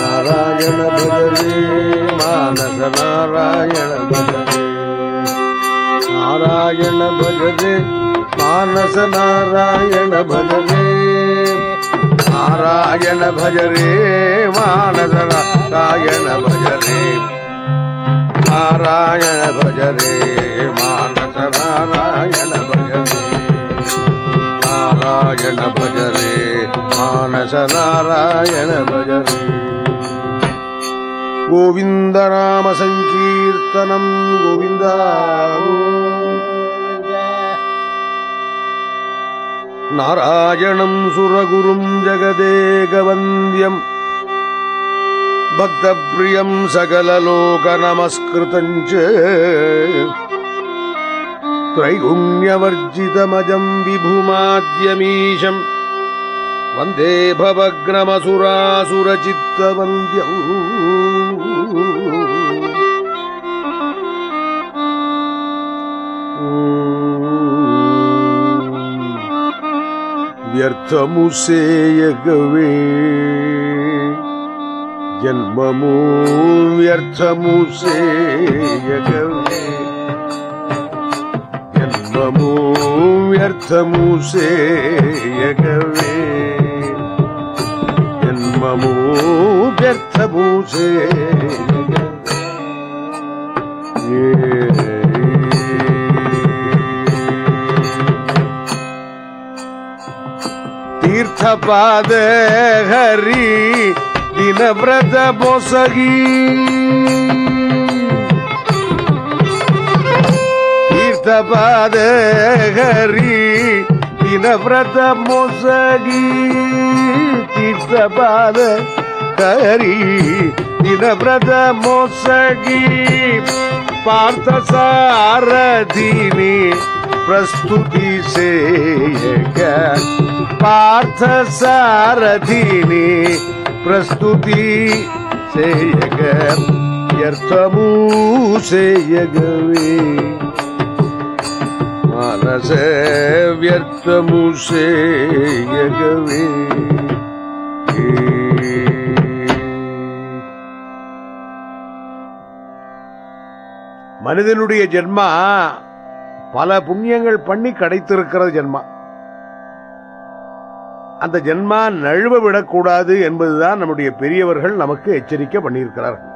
நாராயண பஜரே மானச நாராயண பஜரே நாராயண பஜரே மானச நாராயண பஜரே நாராயண பஜரே மானச நாராயண பஜரே நாராயண பஜரே மானச நாராயண பஜரே நாராயண பஜரே மானச நாராயண பஜரே கோவிந்த நாம சங்கீர்த்தனம் கோவிந்தா நாராயணம் சுரகுரும் ஜகதேகவந்தியம் भक्तप्रियं सकललोकनमस्कृतञ्च त्रैगुण्यवर्जितमजम् विभुमाद्यमीशम् वन्दे भवग्रमसुरासुरचित्तवन्द्यम् వ్యర్థముసేయగవే జన్మము వ్యర్థము సేయగవే జన్మము వ్యర్థము సేయగవే జన్మము వ్యర్థము సేయగవే ತೀರ್ಥಪಾದ ಹರಿ ದಿನವ್ರತ ಬೊಸಗಿ ತೀರ್ಥಪಾದ ಹರಿ ದಿನವ್ರತ ಮೊಸಗಿ ತೀರ್ಥಪಾದ ಹರಿ ದಿನವ್ರತ ಮೊಸಗಿ ಪಾರ್ಥ ಸಾರಥಿನಿ ಪ್ರಸ್ತುತಿ ಸೇಯಗ ಪಾರ್ಥ ಸಾರಥಿನಿ ಪ್ರಸ್ತುತಿ ಸೇಯಗ ವ್ಯರ್ಥಮೂ ಸೇಯಗವೇ ಮಾನಸ ವ್ಯರ್ಥಮೂ ಸೇಯಗವೇ மனிதனுடைய ஜென்மா பல புண்ணியங்கள் பண்ணி கிடைத்திருக்கிறது ஜென்மா அந்த ஜென்மா நழுவ விடக்கூடாது என்பதுதான் நம்முடைய பெரியவர்கள் நமக்கு எச்சரிக்கை பண்ணியிருக்கிறார்கள்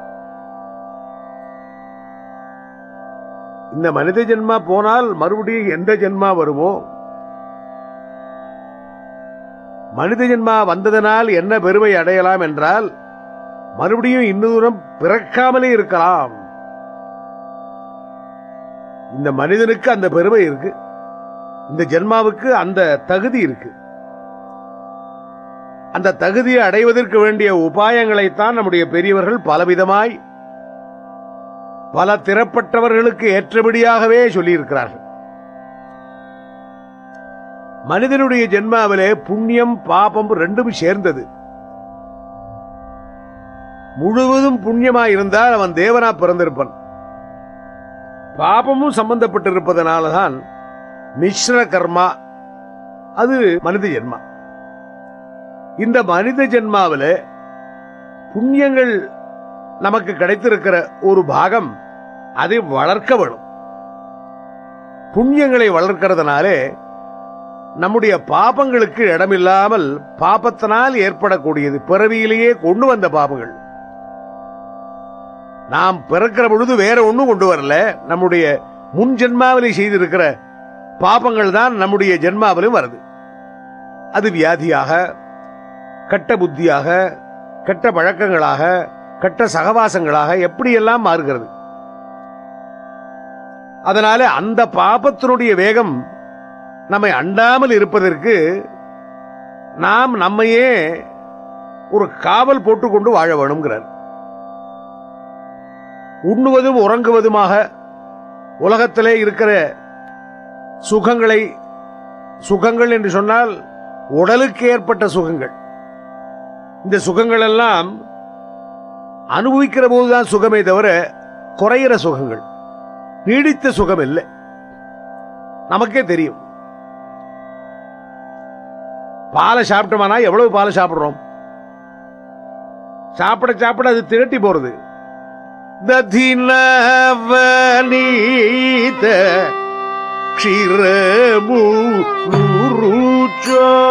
இந்த மனித ஜென்மா போனால் மறுபடியும் எந்த ஜென்மா வருமோ மனித ஜென்மா வந்ததனால் என்ன பெருமை அடையலாம் என்றால் மறுபடியும் இன்னும் தூரம் பிறக்காமலே இருக்கலாம் இந்த மனிதனுக்கு அந்த பெருமை இருக்கு இந்த ஜென்மாவுக்கு அந்த தகுதி இருக்கு அந்த தகுதியை அடைவதற்கு வேண்டிய உபாயங்களைத்தான் நம்முடைய பெரியவர்கள் பலவிதமாய் பல திறப்பட்டவர்களுக்கு ஏற்றபடியாகவே சொல்லியிருக்கிறார்கள் மனிதனுடைய ஜென்மாவிலே புண்ணியம் பாபம் ரெண்டும் சேர்ந்தது முழுவதும் புண்ணியமா இருந்தால் அவன் தேவனா பிறந்திருப்பான் பாபமும் சம்பந்தப்பட்டிருப்பதனாலதான் மிஸ்ர கர்மா அது மனித ஜென்மா இந்த மனித ஜென்மாவில் புண்ணியங்கள் நமக்கு கிடைத்திருக்கிற ஒரு பாகம் அதை வளர்க்க வேணும் புண்ணியங்களை வளர்க்கிறதுனாலே நம்முடைய பாபங்களுக்கு இடமில்லாமல் பாபத்தினால் ஏற்படக்கூடியது பிறவியிலேயே கொண்டு வந்த பாபங்கள் நாம் பிறக்கிற பொழுது வேற ஒண்ணும் கொண்டு வரல நம்முடைய முன் ஜென்மாவிலே செய்திருக்கிற பாபங்கள் தான் நம்முடைய ஜென்மாவிலும் வருது அது வியாதியாக கெட்ட புத்தியாக கெட்ட பழக்கங்களாக கெட்ட சகவாசங்களாக எப்படியெல்லாம் மாறுகிறது அதனால அந்த பாபத்தினுடைய வேகம் நம்மை அண்டாமல் இருப்பதற்கு நாம் நம்மையே ஒரு காவல் போட்டுக்கொண்டு வாழ வேணுங்கிறார் உண்ணுவதும் உறங்குவதுமாக உலகத்திலே இருக்கிற சுகங்களை சுகங்கள் என்று சொன்னால் உடலுக்கு ஏற்பட்ட சுகங்கள் இந்த சுகங்கள் எல்லாம் அனுபவிக்கிற போதுதான் சுகமே தவிர குறையிற சுகங்கள் நீடித்த சுகம் இல்லை நமக்கே தெரியும் பாலை சாப்பிட்டோமானா எவ்வளவு பாலை சாப்பிடுறோம் சாப்பிட சாப்பிட அது திரட்டி போறது ததினவனீத க்ஷிரமு ருச்சோ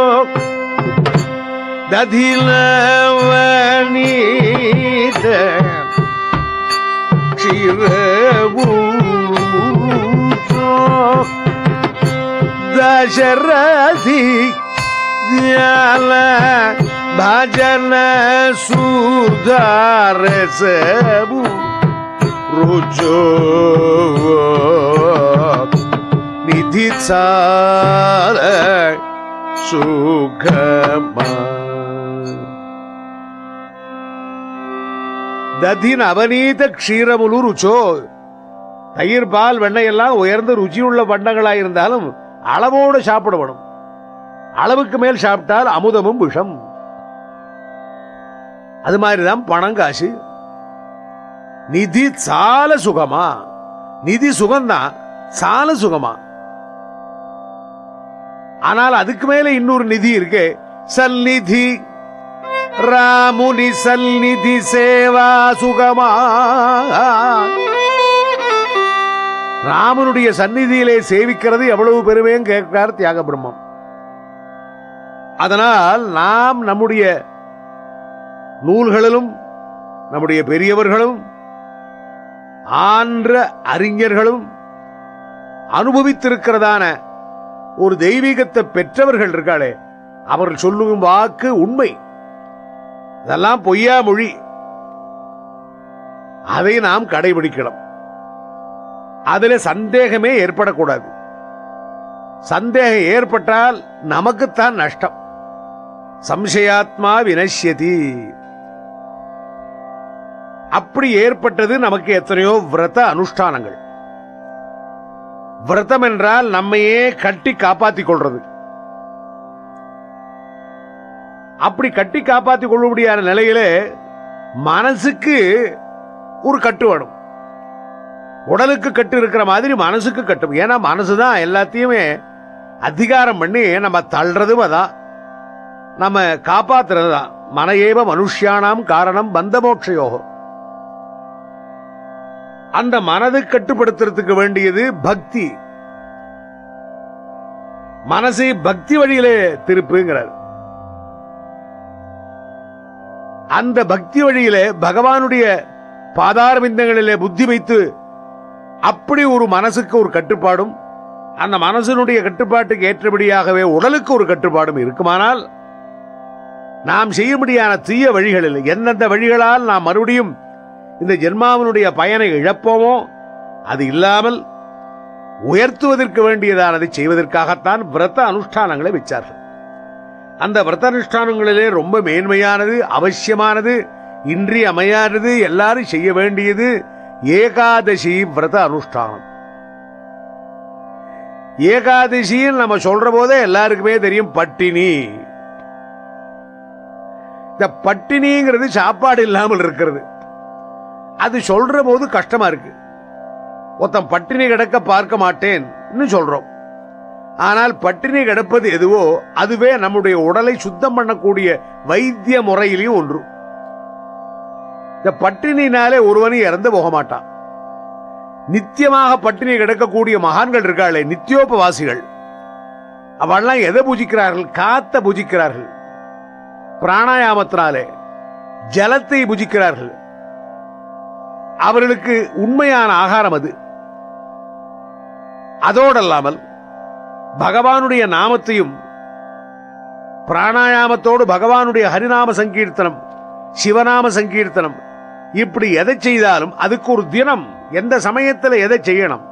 ததினவனீத க்ஷிரமு ருச்சோ दशरथी ज्ञान भजन सुधार सबु रुचो निधि सार सुखमा ததின் அவநீத க்ஷீரமுலு ருச்சோ தயிர் பால் வெண்ணெய் எல்லாம் உயர்ந்த ருச்சியுள்ள பண்டங்களா இருந்தாலும் அளவோடு சாப்பிடப்படும் அளவுக்கு மேல் சாப்பிட்டால் அமுதமும் விஷம் அது மாதிரிதான் பணம் காசு நிதி சால சுகமா நிதி சுகம்தான் சால சுகமா ஆனால் அதுக்கு மேல இன்னொரு நிதி இருக்கு சல்நிதி ராமுனி சல்நிதி சேவா சுகமா ராமனுடைய சந்நிதியிலே சேவிக்கிறது எவ்வளவு பெருமையும் கேட்கிறார் தியாக பிரம்மம் அதனால் நாம் நம்முடைய நூல்களிலும் நம்முடைய பெரியவர்களும் ஆன்ற அறிஞர்களும் அனுபவித்திருக்கிறதான ஒரு தெய்வீகத்தை பெற்றவர்கள் இருக்காளே அவர்கள் சொல்லும் வாக்கு உண்மை இதெல்லாம் பொய்யா மொழி அதை நாம் கடைபிடிக்கணும் அதுல சந்தேகமே ஏற்படக்கூடாது சந்தேகம் ஏற்பட்டால் நமக்குத்தான் நஷ்டம் சம்சயாத்மா வினஷ்யதி அப்படி ஏற்பட்டது நமக்கு எத்தனையோ விரத அனுஷ்டானங்கள் விரதம் என்றால் நம்மையே கட்டி காப்பாத்திக் கொள்றது அப்படி கட்டி காப்பாத்திக் கொள்ளும்படியான நிலையிலே மனசுக்கு ஒரு கட்டு வேணும் உடலுக்கு கட்டு இருக்கிற மாதிரி மனசுக்கு கட்டும் ஏன்னா மனசுதான் எல்லாத்தையுமே அதிகாரம் பண்ணி நம்ம தள்ளுறதும் அதான் நம்ம காப்பாத்துறது தான் மன ஏவ மனுஷியானாம் காரணம் பந்த மோட்சயோகம் அந்த மனதை கட்டுப்படுத்துறதுக்கு வேண்டியது பக்தி மனசை பக்தி வழியிலே திருப்புங்கிறார் அந்த பக்தி வழியிலே பகவானுடைய பாதாரவிந்தங்களிலே புத்தி வைத்து அப்படி ஒரு மனசுக்கு ஒரு கட்டுப்பாடும் அந்த மனசனுடைய கட்டுப்பாட்டுக்கு ஏற்றபடியாகவே உடலுக்கு ஒரு கட்டுப்பாடும் இருக்குமானால் நாம் செய்யும்படியான தீய வழிகளில் எந்தெந்த வழிகளால் நாம் மறுபடியும் இந்த ஜென்மாவினுடைய பயனை இழப்போமோ அது இல்லாமல் உயர்த்துவதற்கு வேண்டியதானதை செய்வதற்காகத்தான் விரத அனுஷ்டானங்களை வச்சார்கள் அந்த விரத அனுஷ்டானங்களிலே ரொம்ப மேன்மையானது அவசியமானது இன்றி அமையாதது எல்லாரும் செய்ய வேண்டியது ஏகாதசி விரத அனுஷ்டானம் ஏகாதசின்னு நம்ம சொல்ற போதே எல்லாருக்குமே தெரியும் பட்டினி இந்த பட்டினிங்கிறது சாப்பாடு இல்லாமல் இருக்கிறது அது சொல்ற போது கஷ்டமா இருக்கு ஒருத்தன் பட்டினி கிடக்க பார்க்க மாட்டேன் சொல்றோம் ஆனால் பட்டினி கிடப்பது எதுவோ அதுவே நம்முடைய உடலை சுத்தம் பண்ணக்கூடிய வைத்திய முறையிலையும் ஒன்று இந்த பட்டினினாலே ஒருவனும் இறந்து போக மாட்டான் நித்தியமாக பட்டினி கிடக்கக்கூடிய மகான்கள் இருக்காளே நித்தியோபவாசிகள் அவெல்லாம் எதை பூஜிக்கிறார்கள் காத்த பூஜிக்கிறார்கள் பிராணாயாமத்தினாலே ஜலத்தை புஜிக்கிறார்கள் அவர்களுக்கு உண்மையான ஆகாரம் அது அதோடல்லாமல் பகவானுடைய நாமத்தையும் பிராணாயாமத்தோடு பகவானுடைய ஹரிநாம சங்கீர்த்தனம் சிவநாம சங்கீர்த்தனம் இப்படி எதை செய்தாலும் அதுக்கு ஒரு தினம் எந்த சமயத்தில் எதை செய்யணும்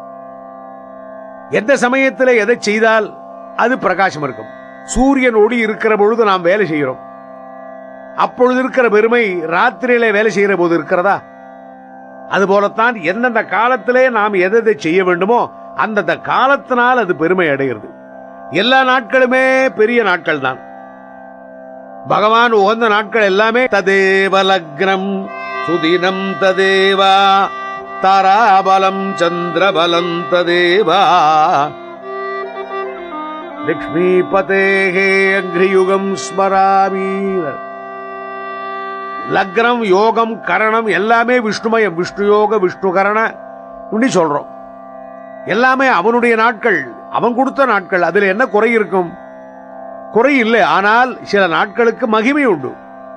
எந்த சமயத்தில் எதை செய்தால் அது பிரகாசம் இருக்கும் சூரியன் ஒளி இருக்கிற பொழுது நாம் வேலை செய்கிறோம் அப்பொழுது இருக்கிற பெருமை ராத்திரியில வேலை செய்கிற போது இருக்கிறதா அதுபோலத்தான் எந்தெந்த காலத்திலே நாம் எதை எதை செய்ய வேண்டுமோ அந்தந்த காலத்தினால் அது பெருமை அடைகிறது எல்லா நாட்களுமே பெரிய நாட்கள் தான் பகவான் உகந்த நாட்கள் எல்லாமே ததேவ லக்னம் சுதினம் ததேவா தாராபலம் சந்திரபலம் ததேவா லக்ஷ்மிபதேகே அக்ரியுகம் ஸ்மராமி லக்னம் யோகம் கரணம் எல்லாமே விஷ்ணுமயம் விஷ்ணு யோக விஷ்ணு கரண இப்படி சொல்றோம் எல்லாமே அவனுடைய நாட்கள் அவன் கொடுத்த நாட்கள் அதுல என்ன குறை இருக்கும் குறை இல்லை ஆனால் சில நாட்களுக்கு மகிமை உண்டு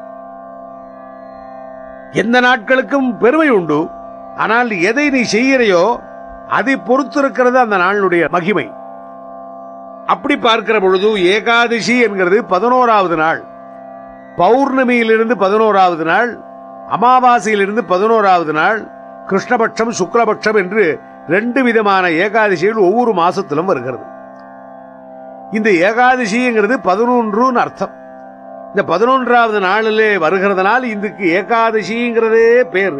எந்த நாட்களுக்கும் பெருமை உண்டு ஆனால் எதை நீ செய்கிறையோ அதை பொறுத்திருக்கிறது அந்த நாளினுடைய மகிமை அப்படி பார்க்கிற பொழுது ஏகாதசி என்கிறது பதினோராவது நாள் பௌர்ணமியிலிருந்து பதினோராவது நாள் அமாவாசையிலிருந்து பதினோராவது நாள் கிருஷ்ணபட்சம் சுக்லபட்சம் என்று ரெண்டு விதமான ஏகாதசிகள் ஒவ்வொரு மாசத்திலும் வருகிறது இந்த ஏகாதசிங்கிறது பதினொன்றுன்னு அர்த்தம் இந்த பதினொன்றாவது நாளிலே வருகிறதுனால் இதுக்கு ஏகாதசிங்கிறதே பேர்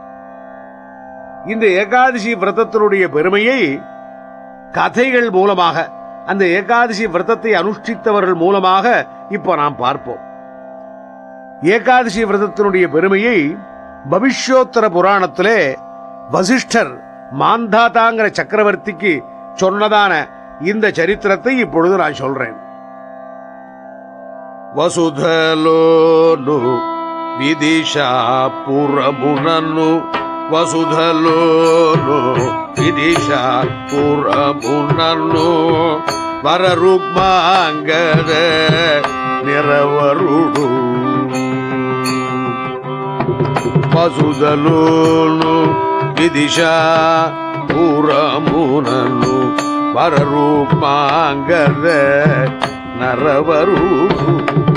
இந்த ஏகாதசி விரதத்தினுடைய பெருமையை கதைகள் மூலமாக அந்த ஏகாதசி விரதத்தை அனுஷ்டித்தவர்கள் மூலமாக இப்போ நாம் பார்ப்போம் ஏகாதசி விரதத்தினுடைய பெருமையை பவிஷ்யோத்தர புராணத்திலே வசிஷ்டர் மாந்தாதாங்கிற சக்கரவர்த்திக்கு சொன்னதான இந்த சரித்திரத்தை இப்பொழுது நான் சொல்றேன் వసుధలోను విదిశాపురమునను వసుధలోను విదిశాపురమునను వరరుగ్మాంగద నిరవరుడు వసుధలోను విదిశాపురమునను వరరుగ్మాంగద నరవరుడు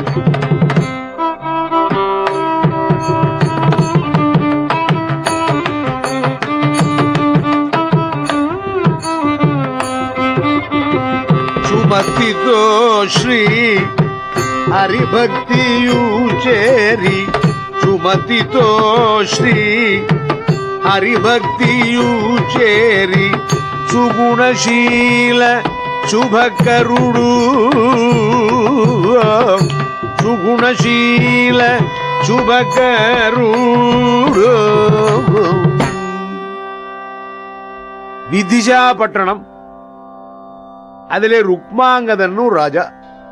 సుమతితో శ్రీ హరిభక్తియు చేరి సుమతితో శ్రీ హరిభక్తియు చేరి సుగుణశీల శుభకరుడు సుగుణశీల శుభకరుడు விதிஜாபட்டணம் அதிலே ருக்மாங்கதன்னு ராஜா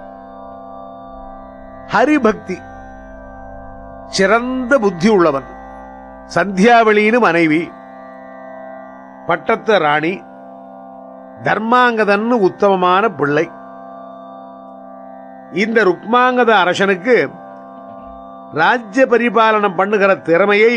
ஹரிபக்தி சிறந்த புத்தி உள்ளவன் சந்தியாவளியின் மனைவி பட்டத்து ராணி தர்மாங்கதன்னு உத்தமமான பிள்ளை இந்த ருக்மாங்கத அரசனுக்கு ராஜ்ய பரிபாலனம் பண்ணுகிற திறமையை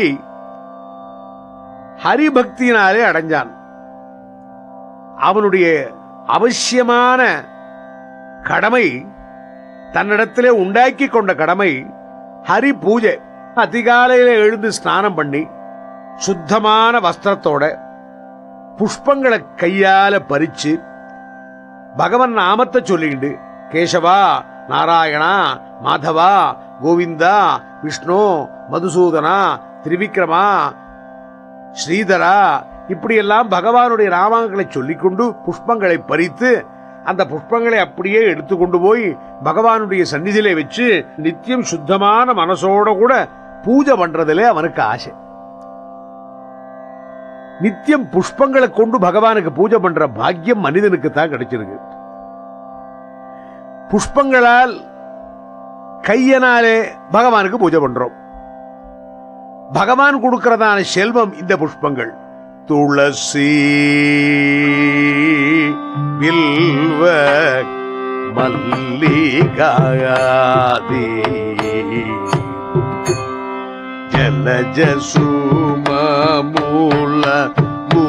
ஹரிபக்தியினாலே அடைஞ்சான் அவனுடைய அவசியமான கடமை தன்னிடத்திலே உண்டாக்கி கொண்ட கடமை ஹரி பூஜை அதிகாலையில எழுந்து ஸ்நானம் பண்ணி சுத்தமான வஸ்திரத்தோட புஷ்பங்களை கையால பறிச்சு பகவன் நாமத்தை சொல்லிக்கிட்டு கேசவா நாராயணா மாதவா கோவிந்தா விஷ்ணு மதுசூதனா திரிவிக்ரமா ஸ்ரீதரா இப்படியெல்லாம் பகவானுடைய நாமங்களை சொல்லிக்கொண்டு புஷ்பங்களை பறித்து அந்த புஷ்பங்களை அப்படியே எடுத்துக்கொண்டு போய் பகவானுடைய சந்நிதியிலே வச்சு நித்தியம் சுத்தமான மனசோட கூட பூஜை பண்றதுல அவனுக்கு ஆசை நித்தியம் புஷ்பங்களை கொண்டு பகவானுக்கு பூஜை பண்ற பாக்கியம் மனிதனுக்கு தான் கிடைச்சிருக்கு புஷ்பங்களால் கையனாலே பகவானுக்கு பூஜை பண்றோம் பகவான் கொடுக்கிறதான செல்வம் இந்த புஷ்பங்கள் துளசி வில்வ மல்லிகாதி ஜலஜ சுமூல பூ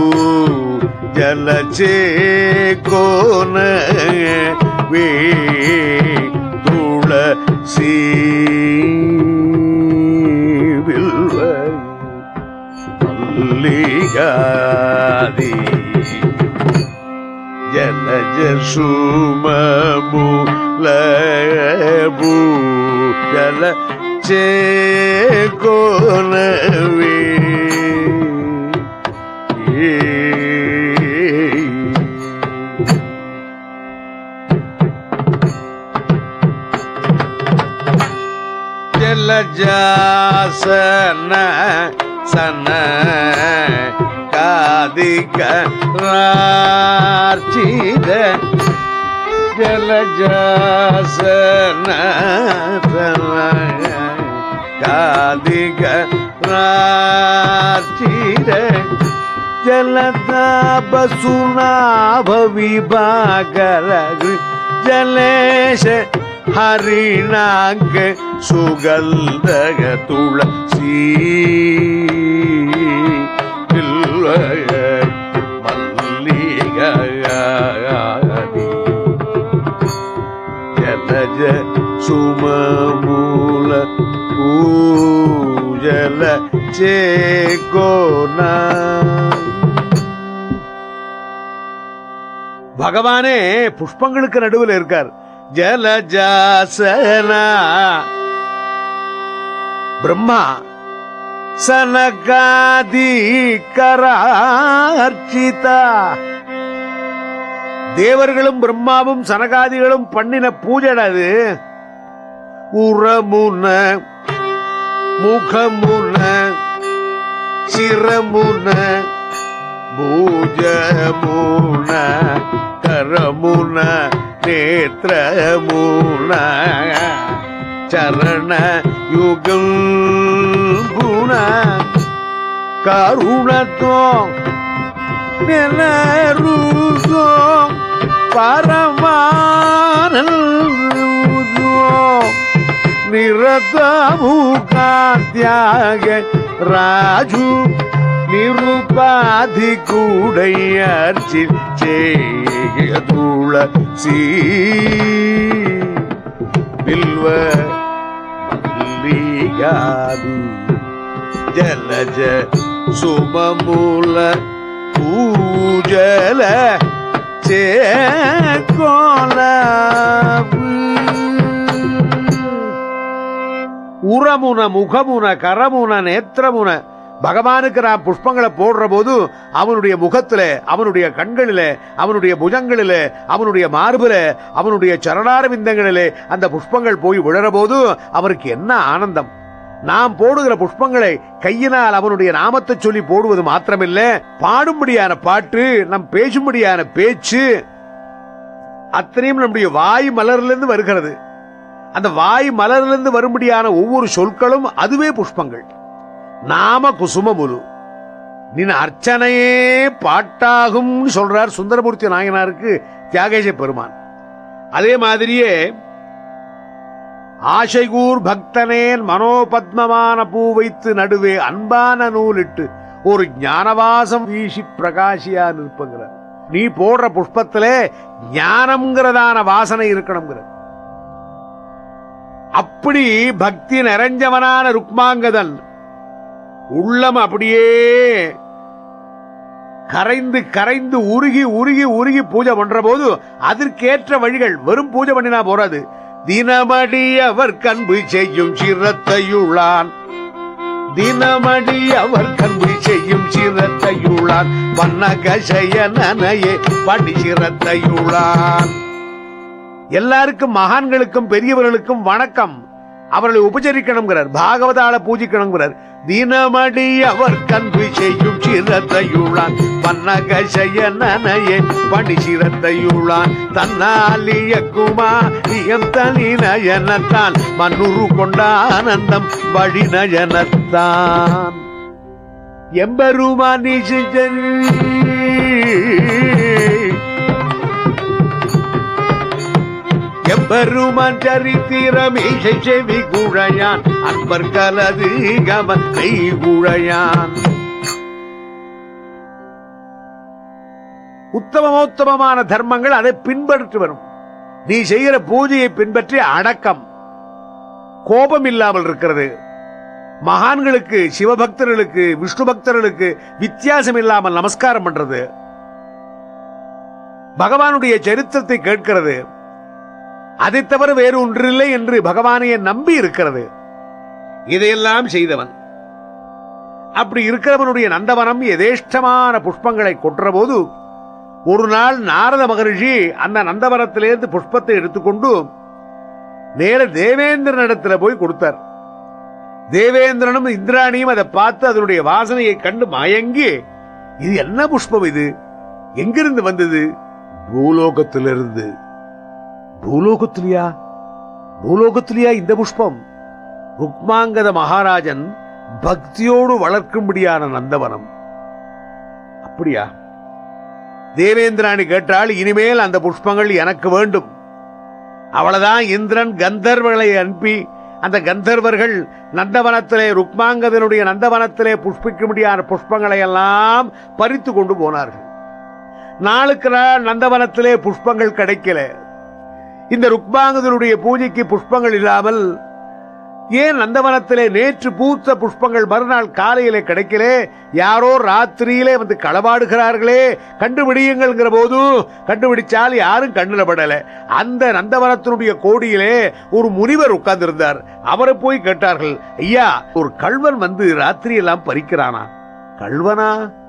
ஜலச்சே கோன வே துளசி வில்வ மல்லிகாதி ஜலஜ சுமூலபூ ஜல சேகோனவே ஜலஜாசன சன காதிக ரார்ச்சித ஜலஜாசன சன காதிக ராட்சிர ஜலதாபசுனாப விபாகர ஜலேஷ ஹரிணாங்க சுகந்தக துளசி பில்வய மல்லிகாதி ஜலஜ சுமமூல பூஜல சேகோனா பகவானே புஷ்பங்களுக்கு நடுவில் இருக்கார் ஜலஜாசனா பிரம்மா சனகாதி கரார்ச்சிதா தேவர்களும் பிரம்மாவும் சனகாதிகளும் பண்ணின பூஜை அது உரமுன முகமுன சிரமுன பூஜமுன கரமுன நேத்திரமுன சரண யுகம் குண கருணத்தோ நிலருதோ பரமானோ நிரதமுகாத்யாக ராஜு நிருபாதி கூடையர்ச்சி செய்ய துளசி பில்வ மல்லிகாதி ஜலஜ சுமமூல பூஜல சேகோல உரமுன முகமுன கரமுன நேத்திரமுன பகவானுக்கு நான் புஷ்பங்களை போடுற போது அவனுடைய முகத்துல அவனுடைய கண்களில அவனுடைய புஜங்களில அவனுடைய மார்பில அவனுடைய சரணார விந்தங்களிலே அந்த புஷ்பங்கள் போய் விழற போது அவருக்கு என்ன ஆனந்தம் நாம் போடுகிற புஷ்பங்களை கையினால் அவனுடைய நாமத்தை சொல்லி போடுவது மாத்திரமில்ல பாடும்படியான பாட்டு நம் பேசும்படியான பேச்சு அத்தனையும் நம்முடைய வாய் மலரிலிருந்து வருகிறது அந்த வாய் மலரிலிருந்து வரும்படியான ஒவ்வொரு சொற்களும் அதுவே புஷ்பங்கள் நாம குசுமமுலு நின் அர்ச்சனையே பாட்டாகும் சொல்றார் சுந்தரமூர்த்தி நாயனாருக்கு தியாகேச பெருமான் அதே மாதிரியே ஆசைகூர் பக்தனேன் மனோபத்மமான பூ வைத்து நடுவே அன்பான நூலிட்டு ஒரு ஞானவாசம் வீசி பிரகாசியா நிற்பங்கிறார் நீ போடுற புஷ்பத்திலே ஞானம்ங்கிறதான வாசனை இருக்கணுங்கிற அப்படி பக்தி நிறைஞ்சவனான ருக்மாங்கதன் உள்ளம் அப்படியே கரைந்து கரைந்து உருகி உருகி உருகி பூஜை பண்ற போது அதற்கேற்ற வழிகள் வெறும் பூஜை பண்ணினா போறாது தினமடி அவர் கண்பு செய்யும் சிரத்தையுளான் தினமடி அவர் கண்பு செய்யும் சிரத்தையுளான் வண்ணகசயனனையே படி சிரத்தையுளான் எல்லாருக்கும் மகான்களுக்கும் பெரியவர்களுக்கும் வணக்கம் அவர்களை உபச்சரிக்கணுங்கிறார் பாகவதால பூஜிக்கணுங்கிறார் தினமடி அவர் கண்பு செய்யும் சிரத்தையுளான் பன்னகசயனனையே பணி சிரத்தையுளான் தன்னாலிய குமாரியம் தனி நயனத்தான் மன்னுரு கொண்ட ஆனந்தம் வழி நயனத்தான் எம்பெருமான் எம்பெருமான் சரித்திரமீசை செவி குழையான் அன்பர் கலது கவனை குழையான் உத்தமோத்தமமான தர்மங்கள் அதை பின்பற்றி வரும் நீ செய்கிற பூஜையை பின்பற்றி அடக்கம் கோபம் இல்லாமல் இருக்கிறது மகான்களுக்கு சிவபக்தர்களுக்கு விஷ்ணு பக்தர்களுக்கு வித்தியாசம் இல்லாமல் நமஸ்காரம் பண்றது பகவானுடைய சரித்திரத்தை கேட்கிறது அதை தவிர வேறு ஒன்றில்லை என்று பகவானையே நம்பி இருக்கிறது இதையெல்லாம் செய்தவன் அப்படி இருக்கிறவனுடைய நந்தவனம் எதேஷ்டமான புஷ்பங்களை கொட்டுற போது ஒரு நாள் நாரத மகரிஷி அந்த நந்தவனத்திலிருந்து புஷ்பத்தை எடுத்துக்கொண்டு நேர தேவேந்திரனிடத்துல போய் கொடுத்தார் தேவேந்திரனும் இந்திராணியும் அதை பார்த்து அதனுடைய வாசனையை கண்டு மயங்கி இது என்ன புஷ்பம் இது எங்கிருந்து வந்தது பூலோகத்திலிருந்து பூலோகத்திலியா பூலோகத்திலியா இந்த புஷ்பம் ருக்மாங்கத மகாராஜன் பக்தியோடு வளர்க்கும்படியான நந்தவனம் அப்படியா தேவேந்திராணி கேட்டால் இனிமேல் அந்த புஷ்பங்கள் எனக்கு வேண்டும் அவ்வளவுதான் இந்திரன் கந்தர்வர்களை அனுப்பி அந்த கந்தர்வர்கள் நந்தவனத்திலே ருக்மாங்கதனுடைய நந்தவனத்திலே புஷ்பிக்கும்படியான புஷ்பங்களை எல்லாம் பறித்து கொண்டு போனார்கள் நாளுக்கு நாள் நந்தவனத்திலே புஷ்பங்கள் கிடைக்கல இந்த ருக்மாங்கதனுடைய பூஜைக்கு புஷ்பங்கள் இல்லாமல் ஏன் நந்தவனத்திலே நேற்று பூத்த புஷ்பங்கள் மறுநாள் காலையிலே கிடைக்கலே யாரோ ராத்திரியிலே வந்து களவாடுகிறார்களே கண்டுபிடியுங்கள்ங்கிற போது கண்டுபிடிச்சால் யாரும் கண்ணுல படல அந்த நந்தவனத்தினுடைய கோடியிலே ஒரு முனிவர் உட்கார்ந்திருந்தார் அவரை போய் கேட்டார்கள் ஐயா ஒரு கள்வன் வந்து ராத்திரி எல்லாம் பறிக்கிறானா கள்வனா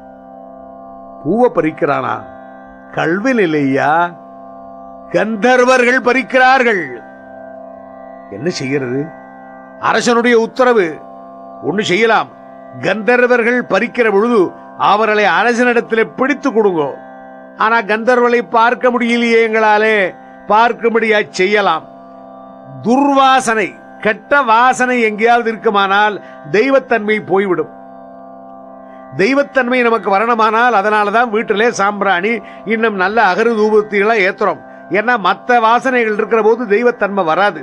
பூவை பறிக்கிறானா கல்வன் இல்லையா கந்தர்வர்கள் பறிக்கிறார்கள் என்ன செய்கிறது அரசனுடைய உத்தரவு ஒண்ணு செய்யலாம் கந்தர்வர்கள் பறிக்கிற பொழுது அவர்களை அரசனிடத்தில் பிடித்து கொடுங்க ஆனா கந்தர்வர்களை பார்க்க முடியலையே எங்களாலே பார்க்கும்படியா செய்யலாம் துர்வாசனை கெட்ட வாசனை எங்கேயாவது இருக்குமானால் தெய்வத்தன்மை போய்விடும் தெய்வத்தன்மை நமக்கு வரணுமானால் அதனாலதான் வீட்டிலே சாம்பிராணி இன்னும் நல்ல அகரு தூபத்திகளை ஏத்துறோம் ஏன்னா மற்ற வாசனைகள் இருக்கிற போது தெய்வத்தன்மை வராது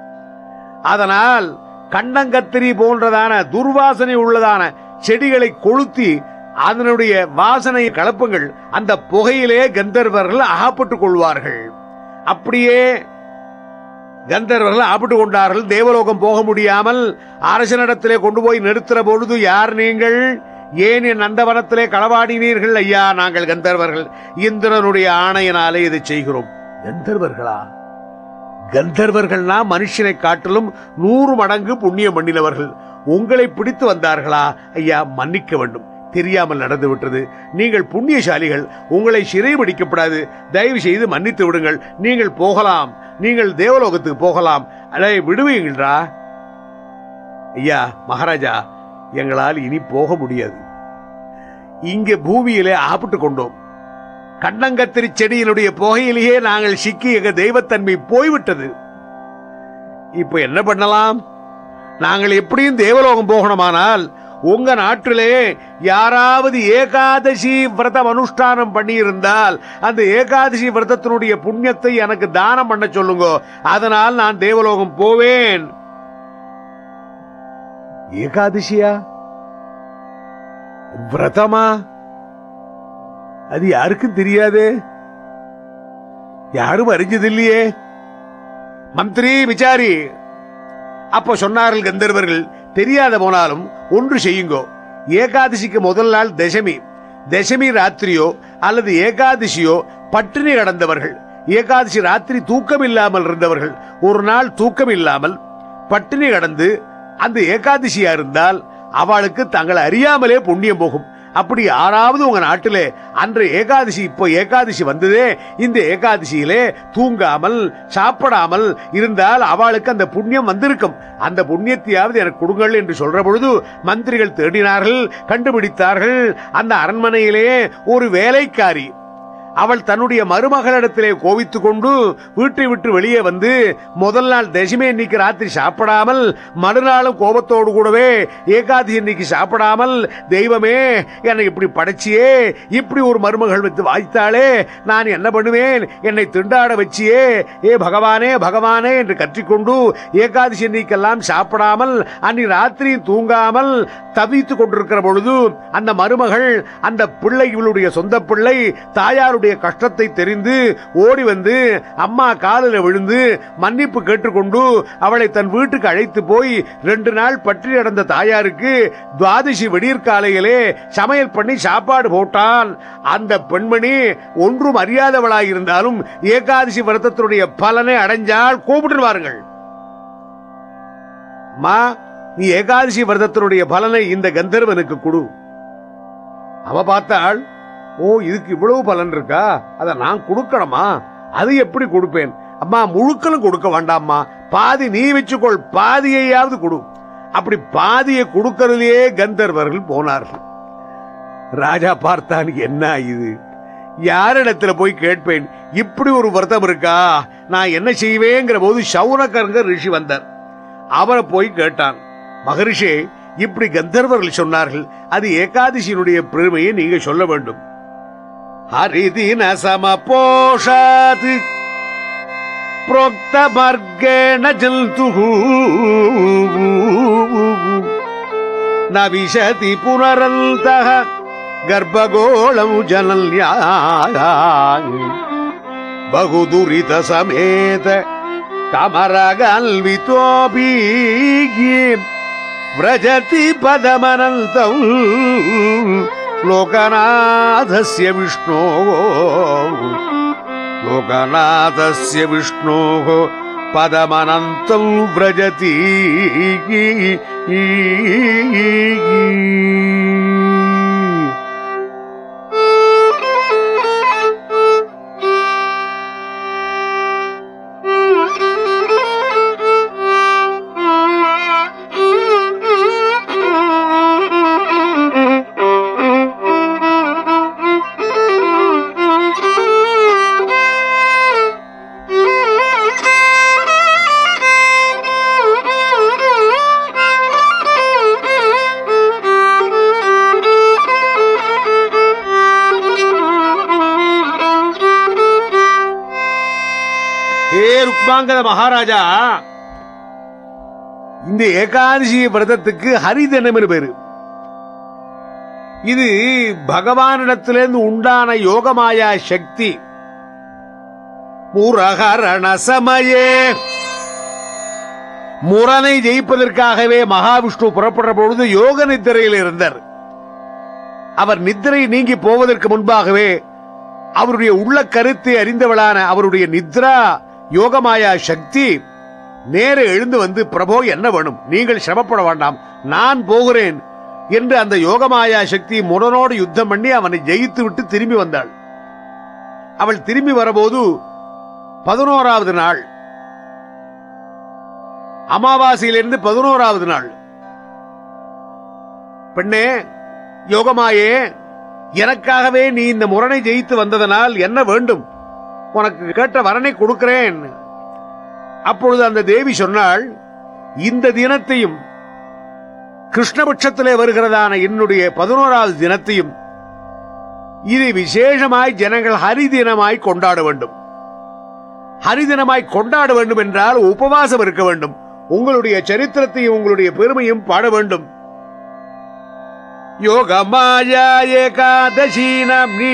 அதனால் கண்டங்கத்திரி போன்றதான துர்வாசனை உள்ளதான செடிகளை கொளுத்தி அதனுடைய வாசனை கலப்புங்கள் அந்த புகையிலே கந்தர்வர்கள் அகப்பட்டுக் கொள்வார்கள் அப்படியே கந்தர்வர்கள் ஆப்பிட்டு கொண்டார்கள் தேவலோகம் போக முடியாமல் அரசனிடத்திலே கொண்டு போய் நிறுத்துற பொழுது யார் நீங்கள் ஏன் என் நந்தவனத்திலே களவாடினீர்கள் ஐயா நாங்கள் கந்தர்வர்கள் இந்திரனுடைய ஆணையினாலே இதை செய்கிறோம் கந்தர்வர்களா கந்தர்வர்கள்னா மனுஷனை காட்டிலும் நூறு மடங்கு புண்ணியம் பண்ணினவர்கள் உங்களை பிடித்து வந்தார்களா ஐயா மன்னிக்க வேண்டும் தெரியாமல் நடந்து விட்டது நீங்கள் புண்ணியசாலிகள் உங்களை சிறைபிடிக்கப்படாது தயவு செய்து மன்னித்து விடுங்கள் நீங்கள் போகலாம் நீங்கள் தேவலோகத்துக்கு போகலாம் அதை விடுவீங்களா ஐயா மகாராஜா எங்களால் இனி போக முடியாது இங்கே பூமியிலே ஆப்பிட்டு கொண்டோம் கண்ணங்கத்திரி செடியினுடைய புகையிலேயே நாங்கள் சிக்கி எங்க தெய்வத்தன்மை போய்விட்டது இப்ப என்ன பண்ணலாம் நாங்கள் எப்படியும் தேவலோகம் போகணுமானால் உங்க நாட்டிலே யாராவது ஏகாதசி விரதம் அனுஷ்டானம் பண்ணி இருந்தால் அந்த ஏகாதசி விரதத்தினுடைய புண்ணியத்தை எனக்கு தானம் பண்ண சொல்லுங்க அதனால் நான் தேவலோகம் போவேன் ஏகாதசியா விரதமா அது யாருக்கும் தெரியாதே யாரும் அறிஞ்சது இல்லையே மந்திரி விசாரி அப்போ சொன்னார்கள் கந்தர்வர்கள் தெரியாத போனாலும் ஒன்று செய்யுங்கோ ஏகாதசிக்கு முதல் நாள் தசமி தசமி ராத்திரியோ அல்லது ஏகாதசியோ பட்டினி கடந்தவர்கள் ஏகாதசி ராத்திரி தூக்கம் இல்லாமல் இருந்தவர்கள் ஒரு நாள் தூக்கம் இல்லாமல் பட்டினி கடந்து அந்த ஏகாதசியா இருந்தால் அவளுக்கு தங்களை அறியாமலே புண்ணியம் போகும் அப்படி யாராவது உங்க நாட்டிலே அன்று ஏகாதசி இப்போ ஏகாதசி வந்ததே இந்த ஏகாதசியிலே தூங்காமல் சாப்பிடாமல் இருந்தால் அவளுக்கு அந்த புண்ணியம் வந்திருக்கும் அந்த புண்ணியத்தையாவது எனக்கு கொடுங்கள் என்று சொல்ற பொழுது மந்திரிகள் தேடினார்கள் கண்டுபிடித்தார்கள் அந்த அரண்மனையிலே ஒரு வேலைக்காரி அவள் தன்னுடைய மருமகளிடத்திலே கோவித்துக் கொண்டு வீட்டை விட்டு வெளியே வந்து முதல் நாள் தசமி இன்னைக்கு ராத்திரி சாப்பிடாமல் மறுநாளும் கோபத்தோடு கூடவே ஏகாதசி இன்னைக்கு சாப்பிடாமல் தெய்வமே என்னை இப்படி படைச்சியே இப்படி ஒரு மருமகள் வைத்து வாய்த்தாளே நான் என்ன பண்ணுவேன் என்னை திண்டாட வச்சியே ஏ பகவானே பகவானே என்று கற்றிக்கொண்டு ஏகாதசி இன்னைக்கெல்லாம் சாப்பிடாமல் அன்னி ராத்திரி தூங்காமல் தவித்துக் கொண்டிருக்கிற பொழுது அந்த மருமகள் அந்த பிள்ளை இவளுடைய சொந்த பிள்ளை தாயாருடைய கஷ்டத்தை தெரிந்து ஓடி வந்து அம்மா காலில் விழுந்து மன்னிப்பு கேட்டுக்கொண்டு அவளை தன் வீட்டுக்கு அழைத்து போய் ரெண்டு நாள் பற்றி நடந்த தாயாருக்கு துவாதசி விடியற்காலையிலே சமையல் பண்ணி சாப்பாடு போட்டான் அந்த பெண்மணி ஒன்றும் அறியாதவளாயிருந்தாலும் ஏகாதசி விரதத்தினுடைய பலனை அடைஞ்சால் கூப்பிட்டுருவார்கள் மா நீ ஏகாதசி விரதத்தினுடைய பலனை இந்த கந்தர்வனுக்கு கொடு அவ பார்த்தாள் ஓ இதுக்கு இவ்வளவு பலன் இருக்கா அத நான் கொடுக்கணுமா அது எப்படி கொடுப்பேன் அம்மா முழுக்கலும் கொடுக்க வேண்டாம்மா பாதி நீ வச்சுக்கொள் பாதியையாவது கொடு அப்படி பாதியை கொடுக்கறதுலயே கந்தர்வர்கள் போனார்கள் ராஜா பார்த்தான் என்ன இது யாரிடத்துல போய் கேட்பேன் இப்படி ஒரு விரதம் இருக்கா நான் என்ன செய்வேங்கிற போது சவுனகருங்க ரிஷி வந்தார் அவரை போய் கேட்டான் மகரிஷே இப்படி கந்தர்வர்கள் சொன்னார்கள் அது ஏகாதசியினுடைய பெருமையை நீங்க சொல்ல வேண்டும் ஹரிதின சமபோஷாத் प्रोक्त मार्गेण जन्तुः न विशति पुनरन्तः गर्भगोळौ जनल्या बहुदुरितसमेत कमरगल्वितोऽपि व्रजति पदमनन्तौ लोकनाथस्य विष्णोः लोकनाथस्य विष्णोः पदमनन्तं व्रजति ஏ ருக்மாங்கத மகாராஜா இந்த ஏகாதசி விரதத்துக்கு ஹரிதனம் பேரு இது பகவானிடத்திலிருந்து உண்டான யோகமாயா சக்தி முரகரண சமயே முரனை ஜெயிப்பதற்காகவே மகாவிஷ்ணு புறப்படுற பொழுது யோக நித்திரையில் இருந்தார் அவர் நித்திரை நீங்கி போவதற்கு முன்பாகவே அவருடைய உள்ள கருத்தை அறிந்தவளான அவருடைய நித்ரா யோகமாயா சக்தி நேர எழுந்து வந்து பிரபோ என்ன வேணும் நீங்கள் சிரமப்பட வேண்டாம் நான் போகிறேன் என்று அந்த யோகமாயா சக்தி முரனோடு யுத்தம் பண்ணி அவனை ஜெயித்து விட்டு திரும்பி வந்தாள் அவள் திரும்பி வரபோது பதினோராவது நாள் அமாவாசையிலிருந்து பதினோராவது நாள் பெண்ணே யோகமாயே எனக்காகவே நீ இந்த முரணை ஜெயித்து வந்ததனால் என்ன வேண்டும் உனக்கு கேட்ட வரனை கொடுக்கிறேன் அப்பொழுது அந்த தேவி சொன்னாள் இந்த தினத்தையும் கிருஷ்ணபட்சத்திலே வருகிறதான என்னுடைய பதினோராவது தினத்தையும் இது விசேஷமாய் ஜனங்கள் ஹரிதினமாய் கொண்டாட வேண்டும் ஹரிதினமாய் கொண்டாட வேண்டும் என்றால் உபவாசம் இருக்க வேண்டும் உங்களுடைய சரித்திரத்தையும் உங்களுடைய பெருமையும் பாட வேண்டும் யோகமாயா ஏகாதசி நம்னி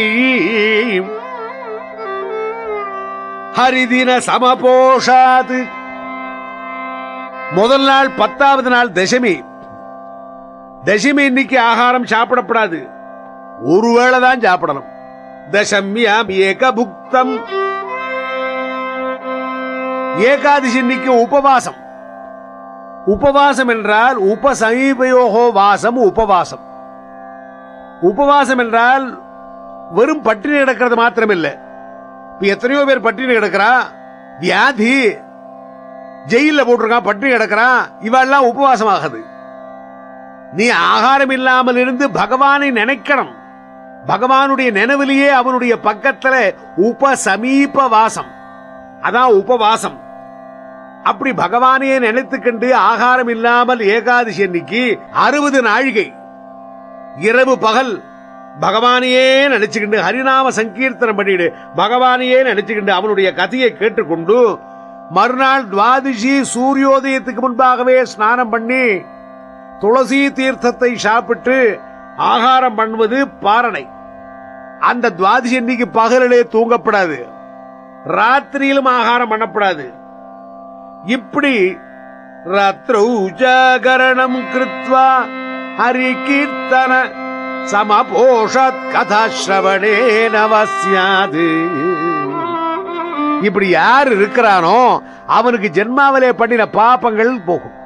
ஹரிதின சமபோஷாது முதல் நாள் பத்தாவது நாள் தசமி தசமி இன்னைக்கு ஆகாரம் சாப்பிடப்படாது ஒருவேளை தான் சாப்பிடணும் தசமியாம் ஏக புக்தம் ஏகாதசி இன்னைக்கு உபவாசம் உபவாசம் என்றால் உபசமீபயோகோ வாசம் உபவாசம் உபவாசம் என்றால் வெறும் பட்டினி கிடக்கிறது மாத்திரமில்லை இப்ப எத்தனையோ பேர் பட்டினி கிடக்கிறா வியாதி ஜெயில போட்டிருக்கான் பட்டினி கிடக்கிறான் இவெல்லாம் உபவாசம் ஆகுது நீ ஆகாரம் இல்லாமல் இருந்து பகவானை நினைக்கணும் பகவானுடைய நினைவிலேயே அவனுடைய பக்கத்துல உபசமீப வாசம் அதான் உபவாசம் அப்படி பகவானையே நினைத்துக்கண்டு ஆகாரம் இல்லாமல் ஏகாதசி அன்னைக்கு அறுபது நாழிகை இரவு பகல் பகவானையே நினைச்சுக்கிண்டு ஹரிநாம சங்கீர்த்தனம் பண்ணிடு பகவானையே நினைச்சுக்கிண்டு அவனுடைய கதையை கேட்டுக்கொண்டு மறுநாள் துவாதிசி சூரியோதயத்துக்கு முன்பாகவே ஸ்நானம் பண்ணி துளசி தீர்த்தத்தை சாப்பிட்டு ஆகாரம் பண்ணுவது பாரணை அந்த துவாதிசி அன்னைக்கு பகலிலே தூங்கப்படாது ராத்திரியிலும் ஆகாரம் பண்ணப்படாது இப்படி ராத்திரௌ ஜாகரணம் கிருத்வா ஹரி கீர்த்தன சமபோஷத் கதாஸ்ரவணே நவசியாது இப்படி யார் இருக்கிறானோ அவனுக்கு ஜென்மாவிலே பண்ணின பாப்பங்கள் போகும்